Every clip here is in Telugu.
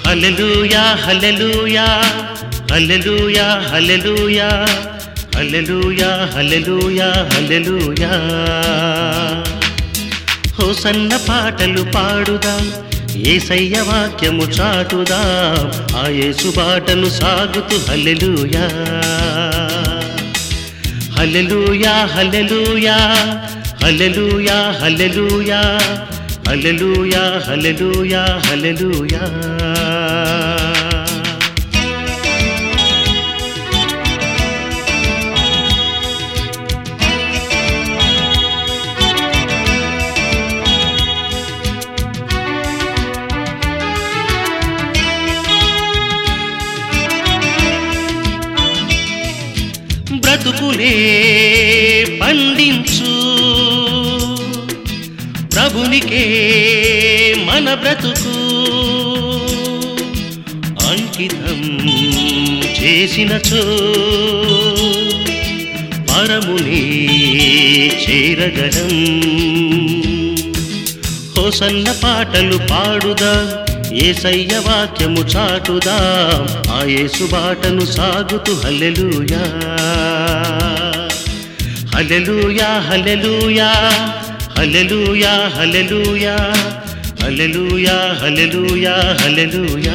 హల్లెలూయా హల్లెలూయా హల్లెలూయా హల్లెలూయా హల్లెలూయా హల్లెలూయా హల్లెలూయా హోసన్న పాటలు పాడుదాం ఏసయ్య వాక్యము చాటుదాం ఆ యేసు బాటను సాగుతూ హల్లెలూయా హల్లెలూయా హల్లెలూయా హల్లెలూయా హల్లెలూయా హల్లెలూయా హల్లెలూయా హల్లెలూయా బ్రతుకులే పండించు ప్రభునికే మన బ్రతుకు అంకితం చేసినచో పరముని చేరగలం హోసన్న పాటలు పాడుదా ఏసయ్య వాక్యము చాటుదా ఆ యేసు బాటను సాగుతూ హల్లెలూయా హల్లెలూయా హల్లెలూయా హల్లెలూయా హల్లెలూయా హల్లెలూయా హల్లెలూయా హల్లెలూయా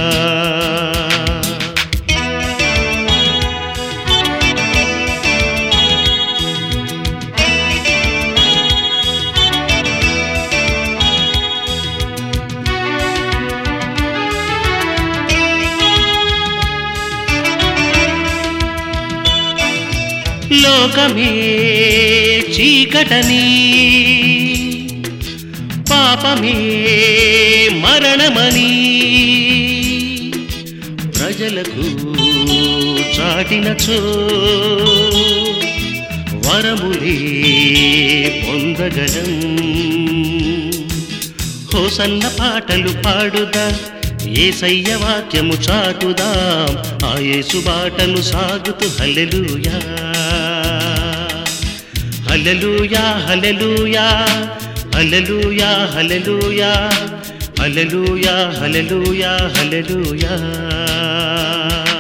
లోకమే చీకటని పాపమే మరణమని ప్రజలకు చాటినచో వరములే పొందగలం హోసన్న పాటలు పాడుదా ఏసయ్య వాక్యము చాటుదాం ఆ యేసు బాటను సాగుతూ హల్లెలూయా హల్లెలూయా హల్లెలూయా హల్లెలూయా హల్లెలూయా హల్లెలూయా హల్లెలూయా హల్లెలూయా